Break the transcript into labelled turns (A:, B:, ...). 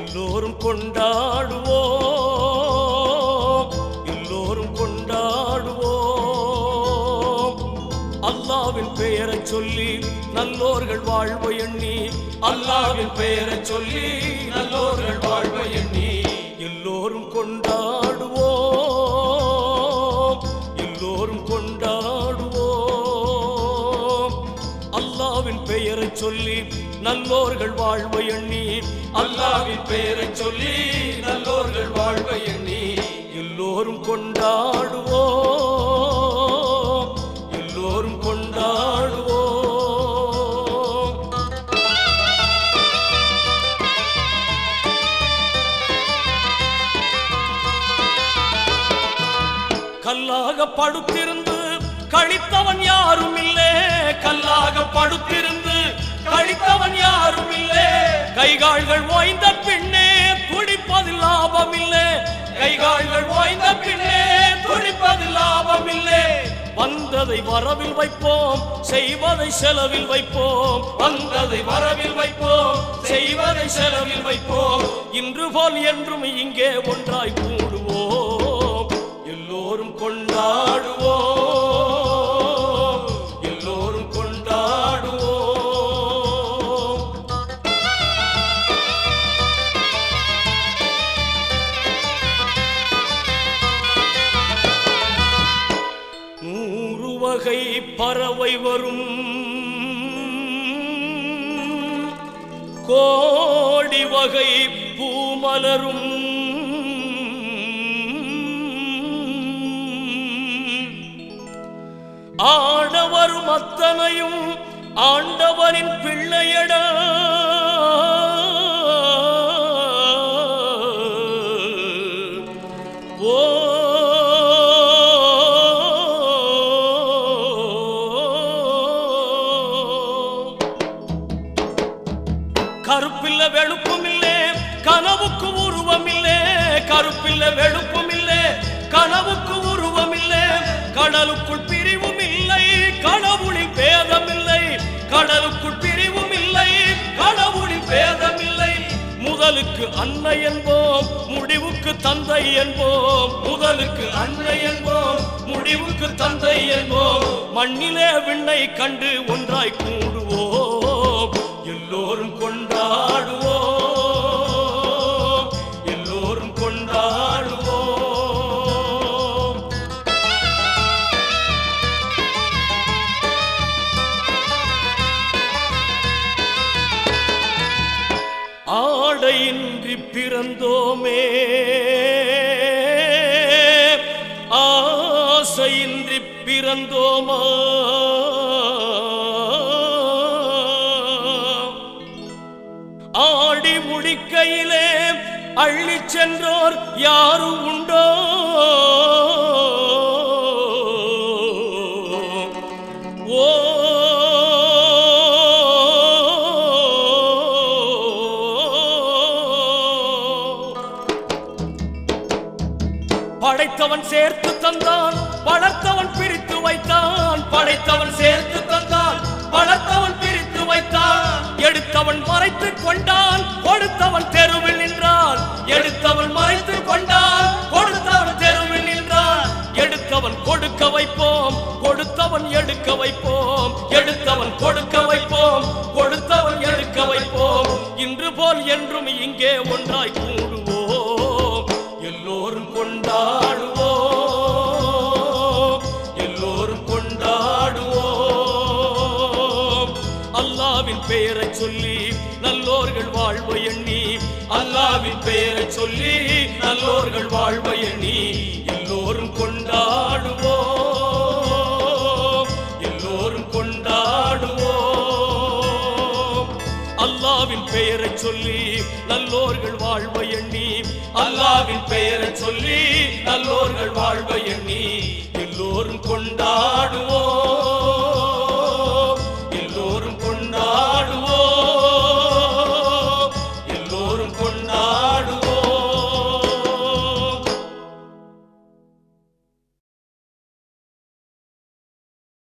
A: எல்லோரும் கொண்டாடுவோம் எல்லோரும் கொண்டாடுவோம் அல்லாவின் பெயரை சொல்லி நல்லோர்கள் வாழ்வை எண்ணி அல்லாவின் பெயரை சொல்லி நல்லோர்கள் வாழ்வை எண்ணி எல்லோரும் கொண்டாடுவோம் எல்லோரும் கொண்டாடுவோம் அல்லாவின் பெயரை சொல்லி நல்லோர்கள் வாழ்வை எண்ணி அல்லாவின் பெயரை சொல்லி நல்லோர்கள் வாழ்வை எண்ணி எல்லோரும் கொண்டாடுவோம் எல்லோரும் கொண்டாடுவோம் கல்லாக படுத்திருந்து கழித்தவன் யாரும் இல்லே கல்லாக படுத்திருந்து கழித்தவன் யாரும் இல்லே கைகால்கள் ஓய்ந்த பின்னே துடிப்பதில் லாபம் இல்லே கைகால்கள் ஓய்ந்த பின்னே துடிப்பதில் லாபம் இல்லே வந்ததை வரவில் வைப்போம் செய்வதை செலவில் வைப்போம் வந்ததை வரவில் வைப்போம் செய்வதை செலவில் வைப்போம் இன்று போல் என்றும் இங்கே ஒன்றாய் கூடுவோம் எல்லோரும் கொண்டாடுவோம் எல்லோரும் கொண்டாடுவோம் நூறு வகை பறவை வரும் கோடி வகை பூமலரும் ஆடவரும் அத்தனையும் ஆண்டவரின் பிள்ளையடா ஓ கருப்பில்ல வெளுப்பும் இல்லே கனவுக்கு உருவம் இல்லே கருப்பில்ல வெளுப்பும் இல்லே கனவுக்கு உருவம் இல்லே கடலுக்குள் பிரிவும் இல்லை கடவுளில் பேதம் இல்லை கடலுக்குள் பிரிவும் இல்லை கடவுளில் பேதம் இல்லை முதலுக்கு அன்னை என்போம் முடிவுக்கு தந்தை என்போம் முதலுக்கு அன்னை என்போம் முடிவுக்கு தந்தை என்போம் மண்ணிலே விண்ணை கண்டு ஒன்றாய் கூடுவோம் எல்லோரும் கொண்டாடுவோம் எல்லோரும் கொண்டாடுவோம் ஆடையின்றி பிறந்தோமே ஆசையின்றி பிறந்தோமா ஆடி முடிக்கையிலே அள்ளிச் சென்றோர் யாரும் உண்டோ ஓ படைத்தவன் சேர்த்து தந்தான் வளர்த்தவன் பிரித்து வைத்தான் படைத்தவன் சேர்த்து தந்தான் வளர்த்தவன் பிரித்து வைத்தான் எடுத்தவன் மறைத்து கொண்டான் கொடுத்தவன் தெருவில் நின்றான் எடுத்தவன் மறைத்து கொண்டான் கொடுத்தவன் தெருவில் நின்றான் எடுத்தவன் கொடுக்க வைப்போம் கொடுத்தவன் எடுக்க வைப்போம் எடுத்தவன் கொடுக்க வைப்போம் கொடுத்தவன் எடுக்க வைப்போம் இன்று போல் என்றும் இங்கே ஒன்றாய் கூடுவோம் எல்லோரும் கொண்டாடுவோம் எல்லோரும் கொண்டாடுவோம் அல்லாவின் பெயரை சொல்லி நல்லோர்கள் வாழ்வை எண்ணி அல்லாவின் பெயரை சொல்லி நல்லோர்கள் வாழ்வை எண்ணி எல்லோரும் கொண்டாடுவோம் எல்லோரும் கொண்டாடுவோம் அல்லாவின் பெயரை சொல்லி நல்லோர்கள் வாழ்வை எண்ணி அல்லாவின் பெயரை சொல்லி நல்லோர்கள் வாழ்வை எண்ணி எல்லோரும் கொண்டாடுவோம்